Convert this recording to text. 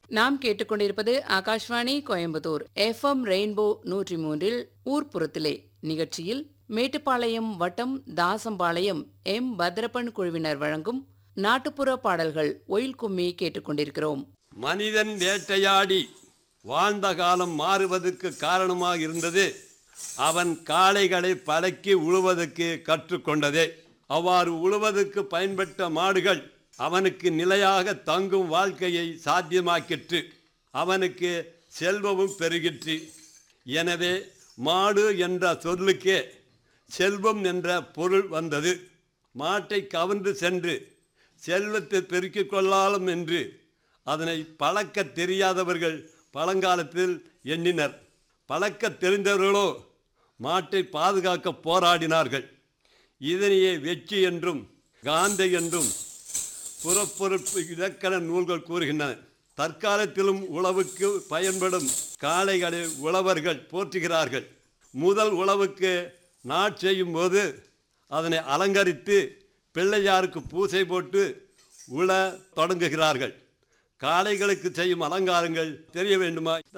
நாம் கேட்டுக்கொண்டிருப்பது Akashvani Coimbatore FM rainbow நூற்றி மூன்றில் ஊர்ப்புறத்திலே நிகழ்ச்சியில் மேட்டுப்பாளையம் வட்டம் தாசம்பாளையம் எம் பத்ரப்பன் குழுவினர் வழங்கும் நாட்டுப்புற பாடல்கள் ஒயில் கும்மி கேட்டுக்கொண்டிருக்கிறோம் மனிதன் வேட்டையாடி வாழ்ந்த காலம் மாறுவதற்கு காரணமாக இருந்தது அவன் காளைகளை பழக்கி உழுவதற்கு கற்றுக்கொண்டதே அவ்வாறு உழுவதற்கு பயன்பட்ட மாடுகள் அவனுக்கு நிலையாக தங்கும் வாழ்க்கையை சாத்தியமாக்கிற்று அவனுக்கு செல்வமும் பெருகிற்று எனவே மாடு என்ற சொல்லுக்கே செல்வம் என்ற பொருள் வந்தது மாட்டை கவர்ந்து சென்று செல்வத்தை பெருக்கிக் கொள்ளாலும் என்று அதனை பழக்க தெரியாதவர்கள் பழங்காலத்தில் எண்ணினர் பழக்க தெரிந்தவர்களோ மாட்டை பாதுகாக்க போராடினார்கள் இதனையே வெற்றி என்றும் காந்தை என்றும் புறப்பொருட்பு இலக்கண நூல்கள் கூறுகின்றன தற்காலத்திலும் உழவுக்கு பயன்படும் காளைகளை உழவர்கள் போற்றுகிறார்கள் முதல் உழவுக்கு நாட் செய்யும் போது அதனை அலங்கரித்து பிள்ளையாருக்கு பூசை போட்டு உழ தொடங்குகிறார்கள் காளைகளுக்கு செய்யும் அலங்காரங்கள் தெரிய வேண்டுமா